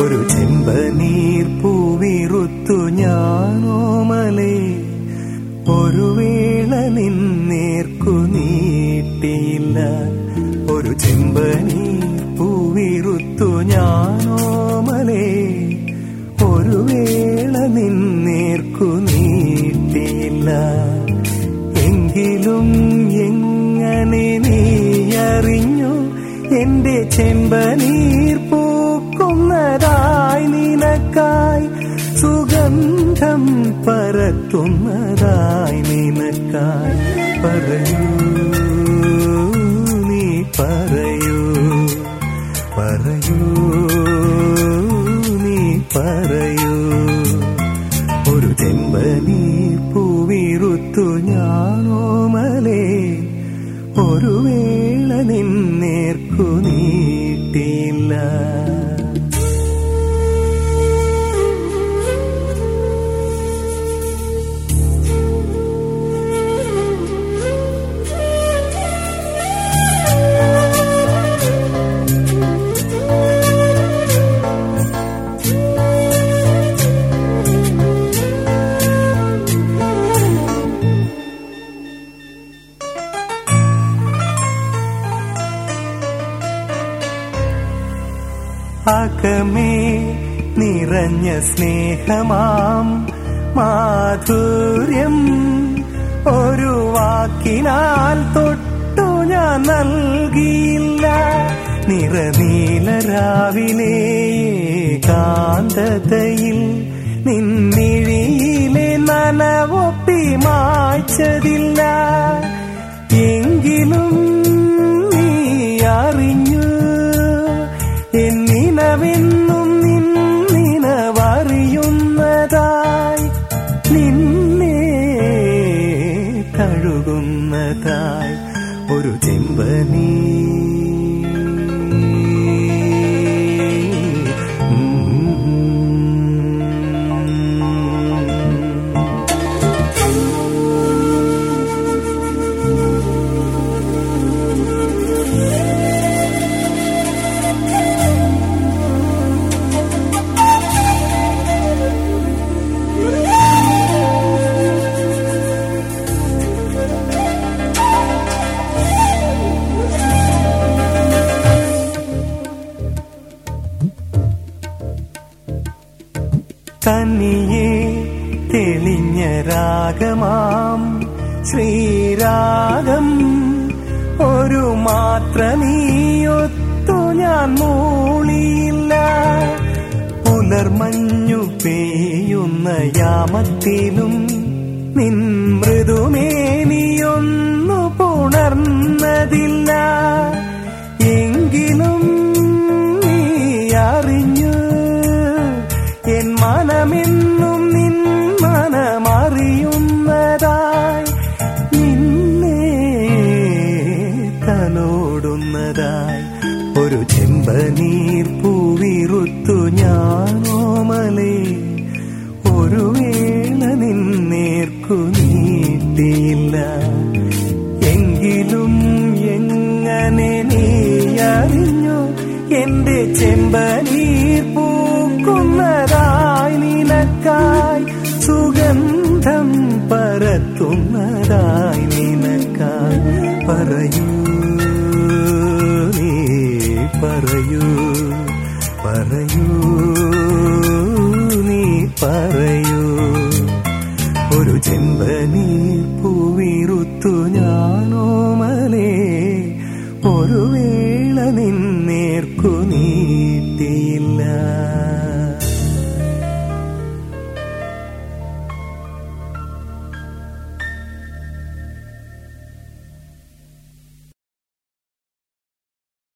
ഒരു ചെമ്പനീർ പൂവിറുത്തു ഞാനോമലേ ഒരു വേള നിന്നേർക്കു നീട്ടിയില്ല ഒരു ചെമ്പനീർ പൂവിറുത്തു ഞാനോമലേ ഒരു വേള നിന്നേർക്കു നീട്ടിയില്ല എങ്കിലും എങ്ങനെ നീ അറിഞ്ഞു എന്റെ ചെമ്പനീർ പൂക്കുന്നതായി നിനക്കായി സുഗന്ധം പരത്തുന്നതായി നിനക്കായി പറയൂ നീ പറയൂ പറയൂ നീ പറയൂ ഒരു ചെമ്പനീർ പൂവിറുത്തു ഞാനോമലേ ഒരു വേള നിന്നേർക്കു നീട്ടിയില്ല അകമേ നിറഞ്ഞ സ്നേഹമാം മാധുര്യം ഒരു വാക്കിനാൽ തൊട്ടു ഞാൻ നൽകിയില്ല നിറനീല രാവിലെ കാന്തതയിൽ നിന്നിഴിയിലെ നനവൊപ്പി മായ്ച്ചതില്ല എങ്കിലും നീ അറിഞ്ഞു എന്നിനവെന്നും നിന്നിനവറിയുന്നതായി നിന്നെ തഴുകുന്നതായി ഒരു ചെമ്പനീ തനിയെ തെളിഞ്ഞ രാഗമാം ശ്രീരാഗം ഒരു മാത്ര നീയൊത്തു ഞാൻ മൂളിയില്ല പുലർമഞ്ഞു പെയ്യുന്ന യാമത്തിലും നിൻ മൃദുമേനിയൊന്നു പുണർന്നതില്ല എങ്കിലും നീ അറിഞ്ഞു എൻ മനമെന്നും നിൻ മനമറിയുന്നതായി നിന്നെ തലോടുന്നതായി ഒരു ചെമ്പനീർ പൂവിറുത്തു ഞാനോമലേ ഒരു വേള നിന്നേർക്കു നീട്ടിയില്ല എങ്കിലും എങ്ങനെ നീ അറിഞ്ഞു എന്റെ ചെമ്പനീർ പൂക്കുന്നതായി നിനക്കായി സുഗന്ധം പരത്തുന്നതായി നിനക്കായി പറയൂ നീ പറയൂ പറയൂ നീ പറയൂ ഒരു ചെമ്പനീ പൂവിറുത്തു ഞാനോമലേ ഒരു വേള നിന്നേർക്കു നീട്ടിയില്ല